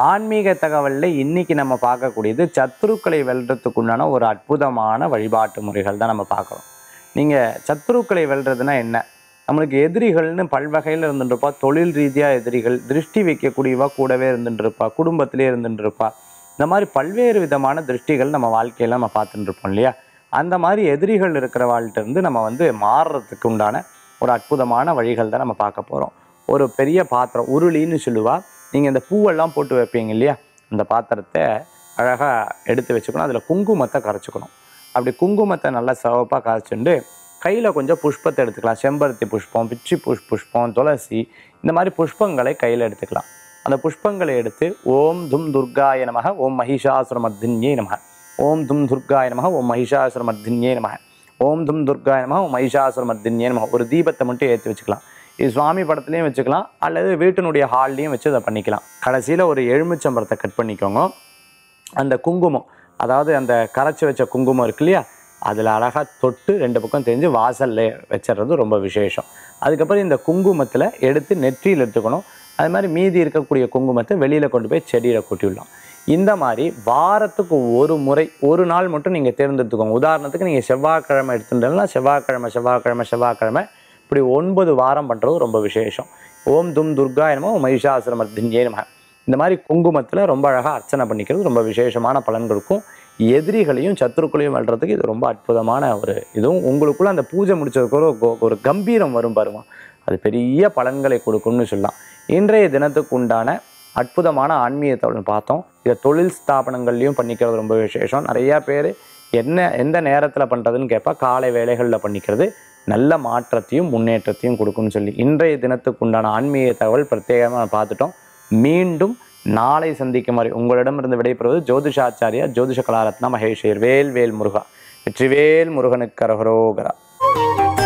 ஆன்மீக தகவலில் இன்னைக்கு நம்ம பார்க்கக்கூடியது சத்துருக்களை வெல்றதுக்கு உண்டான ஒரு அற்புதமான வழிபாட்டு முறைகள் தான் நம்ம பார்க்குறோம் நீங்கள் சத்துருக்களை வெல்றதுனா என்ன நம்மளுக்கு எதிரிகள்னு பல்வகையில் இருந்துட்டுருப்பா தொழில் ரீதியாக எதிரிகள் திருஷ்டி வைக்கக்கூடியவா கூடவே இருந்துட்டுருப்பா குடும்பத்திலே இருந்துட்டுருப்பா இந்த மாதிரி பல்வேறு விதமான திருஷ்டிகள் நம்ம வாழ்க்கையில் நம்ம பார்த்துட்டு இருப்போம் இல்லையா அந்த மாதிரி எதிரிகள் இருக்கிற வாழ்கிட்ட இருந்து நம்ம வந்து மாறுறதுக்கு உண்டான ஒரு அற்புதமான வழிகள் தான் நம்ம பார்க்க போகிறோம் ஒரு பெரிய பாத்திரம் உருளின்னு சொல்லுவா நீங்கள் இந்த பூவெல்லாம் போட்டு வைப்பீங்க இல்லையா அந்த பாத்திரத்தை அழகாக எடுத்து வச்சுக்கணும் அதில் குங்குமத்தை கரைச்சிக்கணும் அப்படி குங்குமத்தை நல்லா சிவப்பாக கரைச்சிண்டு கையில் கொஞ்சம் புஷ்பத்தை எடுத்துக்கலாம் செம்பருத்தி புஷ்பம் பிச்சி புஷ் புஷ்பம் துளசி இந்த மாதிரி புஷ்பங்களை கையில் எடுத்துக்கலாம் அந்த புஷ்பங்களை எடுத்து ஓம் தும் துர்காய நமக ஓம் மகிஷாசுரமர்தின்யே நமக ஓம் தும் துர்காய நமக ஓம் மகிஷாசுரமர்தின்யே நமக ஓம் தும் துர்காய நமக ஓம் மகிஷாசுரமர்தின்யே நமக ஒரு தீபத்தை மட்டும் ஏற்றி வச்சுக்கலாம் இது சுவாமி படத்துலையும் வச்சுக்கலாம் அல்லது வீட்டினுடைய ஹால்லையும் வச்சு அதை பண்ணிக்கலாம் கடைசியில் ஒரு எலுமிச்சம்பரத்தை கட் பண்ணிக்கோங்க அந்த குங்குமம் அதாவது அந்த கரைச்சி வச்ச குங்குமம் இருக்கு இல்லையா அதில் அழகாக தொட்டு ரெண்டு பக்கம் தெரிஞ்சு வாசலில் வச்சிடுறது ரொம்ப விசேஷம் அதுக்கப்புறம் இந்த குங்குமத்தில் எடுத்து நெற்றியில் எடுத்துக்கணும் அது மாதிரி மீதி இருக்கக்கூடிய குங்குமத்தை வெளியில் கொண்டு போய் செடியில் கொட்டிவிடலாம் இந்த மாதிரி வாரத்துக்கு ஒரு முறை ஒரு நாள் மட்டும் நீங்கள் தேர்ந்தெடுத்துக்கோங்க உதாரணத்துக்கு நீங்கள் செவ்வாய்க்கிழமை எடுத்துட்டீங்கன்னா செவ்வாய்க்கிழமை செவ்வாய்க்கிழமை செவ்வாய்க்கிழமை இப்படி ஒன்பது வாரம் பண்ணுறது ரொம்ப விசேஷம் ஓம் தும் துர்கா என்னமோ மகிஷாசுரமர்தின்யே நம இந்த மாதிரி குங்குமத்தில் ரொம்ப அழகாக அர்ச்சனை பண்ணிக்கிறது ரொம்ப விசேஷமான பலன்கள் இருக்கும் எதிரிகளையும் சத்துருக்களையும் வெல்றதுக்கு இது ரொம்ப அற்புதமான ஒரு இதுவும் உங்களுக்குள்ள அந்த பூஜை முடிச்சதுக்கு ஒரு கோ- ஒரு கம்பீரம் வரும் பாருங்க அது பெரிய பலன்களை கொடுக்கும்னு சொல்லலாம் இன்றைய தினத்துக்கு உண்டான அற்புதமான ஆன்மீகத்தை பார்த்தோம் இதை தொழில் ஸ்தாபனங்கள்லையும் பண்ணிக்கிறது ரொம்ப விசேஷம் நிறையா பேர் என்ன எந்த நேரத்தில் பண்ணுறதுன்னு கேட்பா காலை வேலைகளில் பண்ணிக்கிறது நல்ல மாற்றத்தையும் முன்னேற்றத்தையும் கொடுக்கும்னு சொல்லி இன்றைய தினத்துக்கு உண்டான ஆன்மீக தகவல் பிரத்யேகமாக பார்த்துட்டோம் மீண்டும் நாளை சந்திக்கும் வரை உங்களிடமிருந்து விடைபெறுவது ஜோதிஷாச்சாரியா ஜோதிஷ கலாரத்னா மகேஷர் வேல் வேல் முருகா வெற்றிவேல் முருகனுக்கு கரகரோகரா